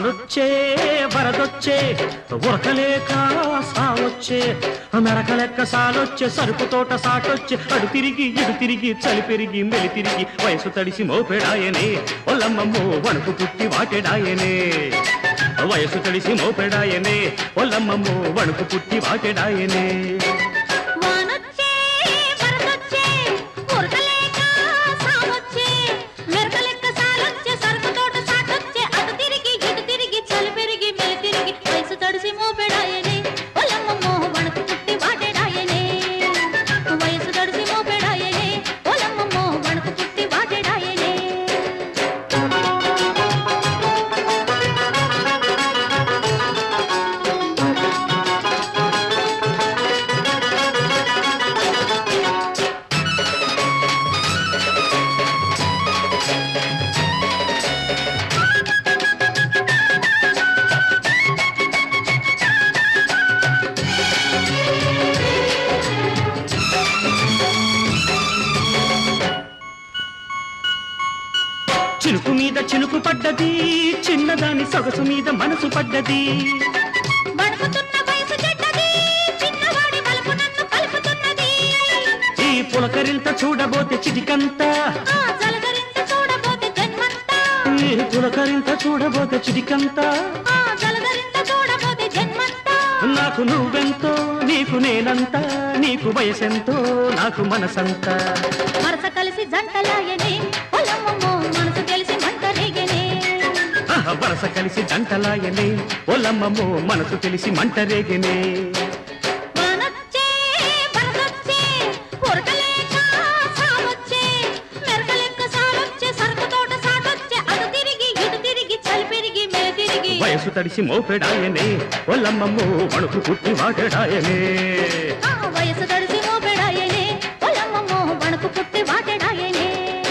వానొచ్చే వరదొచ్చే ఉరకలేక సావొచ్చే మెరకలెక్క సాలొచ్చే సరుకు తోట సాటొచ్చే అడు తిరిగి ఇడు తిరిగి చలి పెరిగి మెలి తిరిగి వయసు తడిసి మోపెడాయనే ఒల్లమ్మమ్మో వణుకు పుట్టి వాటెడాయనే వయసు తడిసి మోపెడాయనే ఒల్లమ్మమ్మో వణుకు పుట్టి వాటెడాయనే వానొచ్చే వరదొచ్చే ఉరకలేక సావొచ్చే మెరకలెక్క సాలొచ్చే సరుకు తోట సాటొచ్చే అటు తిరిగి ఇటు తిరిగి చలి పెరిగి మెలి తిరిగి వయసు తడిసి మోపెడాయనే ఒలమ్మమ్మో వణుకు పుట్టి వాటెడాయనే వయసు తడిసి మోపెడాయనే ఒలమ్మమ్మో వణుకు పుట్టి వాటెడాయనే చినుకు మీద చినుకు పడ్డది చిన్నదాని సొగసు మీద మనసు పడ్డది వణుకుతున్న వయసు చెడ్డది చిన్నవాడి బలుపు నన్ను కలుపుతున్నది ఈ పులకరింత చూడబోతే చిటికంత ఆ జలధరింత చూడబోతే జన్మంతా ఈ పులకరింత చూడబోతే చిటికంత ఆ జలధరింత చూడబోతే జన్మంతా నాకు నువ్వెంతో నీకు నేనంత నీకు వయసెంతో నాకు మనసంతా వరస కలిసి జంటలాయనే పొలమ్మమ్మో మనసు తెలిసి మంట రేగనే ఆహ, వరస కలిసి జంటలాయనే ఒల్లమ్మమ్మో మనసు తెలిసి మంట రేగనే వానొచ్చే వరదొచ్చే ఉరకలేక సావొచ్చే మెరకలెక్క సాలొచ్చే సరుకు తోట సాటొచ్చే అటు తిరిగి ఇటు తిరిగి చలి పెరిగి మెల తిరిగి వయసు తడిసి మోపెడాయనే ఒల్లమ్మమ్మో వణుకు పుట్టి వాడడాయనే ఆ వయసు తడిసి మోపెడాయనే పొలమ్మమ్మో వణుకు పుట్టి వాటెడాయనే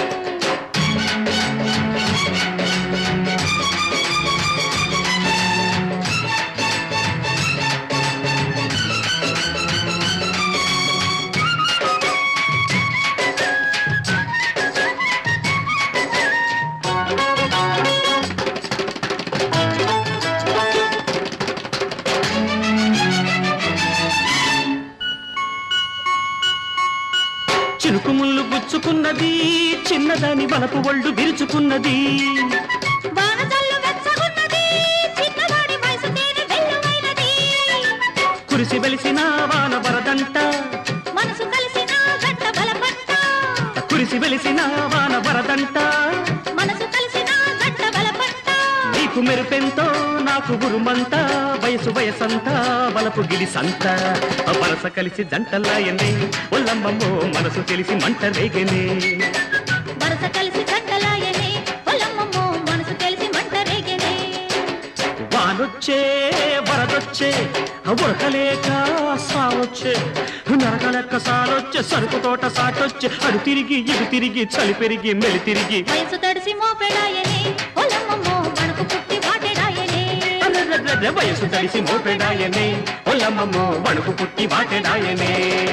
చినుకు ముళ్ళు గుచ్చుకున్నది చిన్నదాని వలపు ఒళ్ళు విరుచుకున్నది వానజల్లు వెచ్చగున్నది చిన్నవాడి వయసు తేనె వెల్లువైనది కురిసి వెలిసిన వాన వరదంట మనసు కలిసిన గంట బలపంట కురిసి వెలిసిన వాన వరదంట మనసు కలిసిన గంట బలపంట నీకు మెరుపెంతో నాకు గురుమంతా వయసు వయసంతా వలపు గిడిసంత వరస కలిసి జంటలాయనే ఒల్లమ్మమ్మో మనసు తెలిసి మంట రేగనే వరస కలిసి గంటలాయనే పొలమ్మమ్మో మనసు తెలిసి మంట రేగనే వానొచ్చే వరదొచ్చే ఉరకలేక సావొచ్చే నరకలెక్క సారొచ్చే సరుకు తోట సాటొచ్చే అడు తిరిగి ఇటు తిరిగి చలి పెరిగి మెలి తిరిగి వయసు తడిసి మోపెడాయనే పొలమ్మమ్మో వణుకు పుట్టి వాటెడాయనే అరెరెరెరె వయసు తడిసి మోపెడాయనే ఒల్లమ్మమ్మో వణుకు పుట్టి వాటెడాయనే